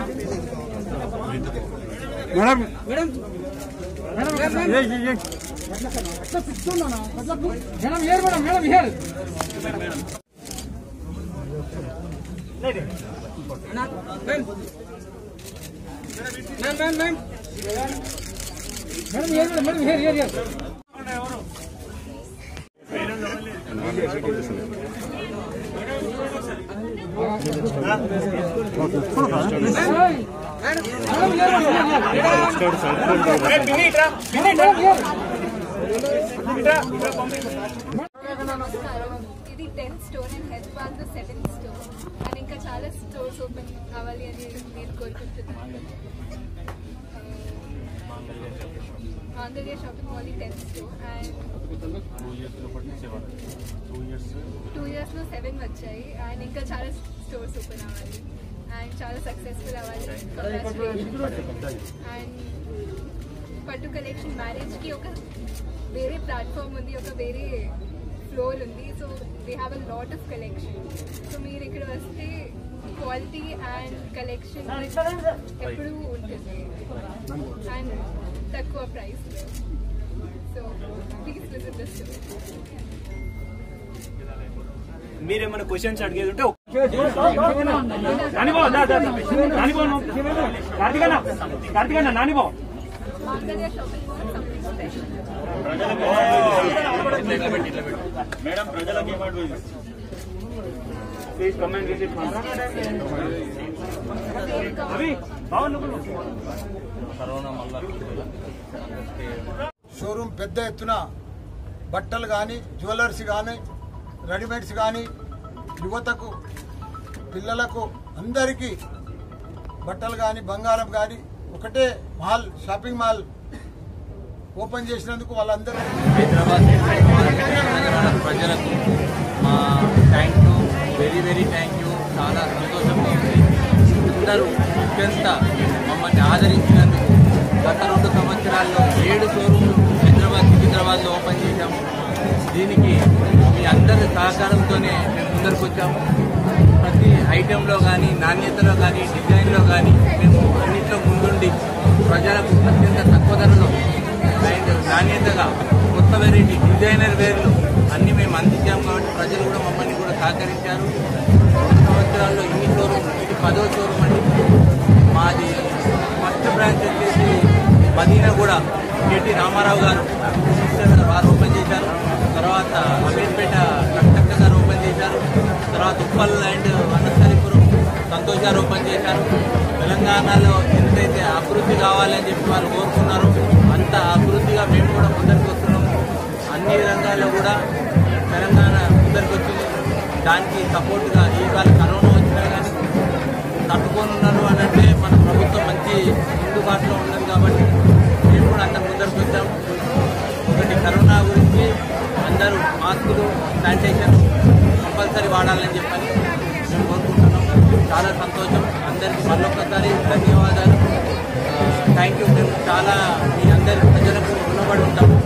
Madam madam A, A, A. Madam here madam madam here ma'am ma'am ma'am madam here madam madam here here here నమస్కారం ఇది tenth store and Hyderabad లో seventh store and ఇంకా చాలా stores open అవ్వాలి అని నేను కోరుకుంటున్నాను Andhra Pradesh shopping mall tenth store and two years లో సెవెన్ వచ్చాయి అండ్ ఇంకా చాలా స్టోర్స్ ఓపెన్ అవ్వాలి అండ్ చాలా సక్సెస్ఫుల్ అవ్వాలి అండ్ పట్టు కలెక్షన్ మ్యారేజ్ కి ఒక వేరే ప్లాట్ఫామ్ ఉంది ఒక వేరే ఫ్లోర్ ఉంది so they have a lot of collection so మీరు ఇక్కడ వస్తే క్వాలిటీ అండ్ కలెక్షన్ ఎప్పుడూ ఉంటుంది అండ్ తక్కువ price so please visit the store మీరేమైనా క్వశ్చన్స్ అడిగేది ఉంటే నానిబో దా, దా, దా. నానిబో నువ్వు. కార్తీకన్న కార్తీకన్న నానిబో Mangalya shopping mall something special madam ప్రజలకు ప్లీజ్ కమెంట్ విజిట్ అవి బాగుండు షోరూమ్ పెద్ద ఎత్తున బట్టలు కానీ జ్యువెలర్స్ కానీ రెడీమేడ్స్ కానీ యువతకు పిల్లలకు అందరికీ బట్టలు కానీ బంగారం కానీ ఒకటే మాల్ షాపింగ్ మాల్ ఓపెన్ చేసినందుకు వాళ్ళందరూ హైదరాబాద్ తెలంగాణ ప్రజలకు మా thank you very very thank you చాలా సంతోషంగా ఉంది అందరూ అత్యంత మమ్మల్ని ఆదరించినందుకు గత రెండు సంవత్సరాల్లో ఏడు షోరూమ్లు హైదరాబాద్ సికింద్రాబాద్లో ఓపెన్ చేశాము దీనికి మీ అందరి సహకారంతోనే మేము ముందరకు వచ్చాము ప్రతి ఐటెంలో కానీ నాణ్యతలో కానీ డిజైన్లో కానీ మేము అన్నింటిలో ముందుండి ప్రజలకు అత్యంత తక్కువ ధరలో అండ్ నాణ్యతగా కొత్త వెరైటీ డిజైనర్ వేర్లు అన్ని మేము అందించాము కాబట్టి ప్రజలు కూడా మమ్మల్ని కూడా సహకరించారు రెండు సంవత్సరాల్లో ఇన్ని షోరూమ్ ఇది పదో షోరూమ్ అండి మాది ఫస్ట్ బ్రాంచ్ వచ్చేసి మదీనా కూడా కేటీ రామారావు గారు సిస్టర్ వారు ఓపెన్ చేశారు తర్వాత అమీర్పేట లక్షక్క గారు ఓపెన్ చేశారు తర్వాత ఉప్పల్ అండ్ అనంతరిపురం సంతోష్ గారు ఓపెన్ చేశారు తెలంగాణలో ఎంతైతే అభివృద్ధి కావాలని చెప్పి వారు కోరుకున్నారో అంత అభివృద్ధిగా మేము కూడా ముందరికి వస్తున్నాము అన్ని రంగాల్లో కూడా తెలంగాణ ముందరికి వచ్చింది దానికి సపోర్ట్గా ఈ కాలం కరోనా వచ్చినా కానీ తట్టుకోనున్నారు అని అంటే మన ప్రభుత్వం మంచి అందుబాటులో ఉన్నది కాబట్టి మేము కూడా అంత ముందరికి వచ్చాము ఒకటి కరోనా గురించి అందరూ మాస్కులు శానిటైజర్ కంపల్సరీ వాడాలని చెప్పని మేము కోరుకుంటున్నాం చాలా సంతోషం అందరికీ మరొకసారి ధన్యవాదాలు థ్యాంక్ యూ మేము చాలా మీ అందరి ప్రజలకు రుణపడి ఉంటాము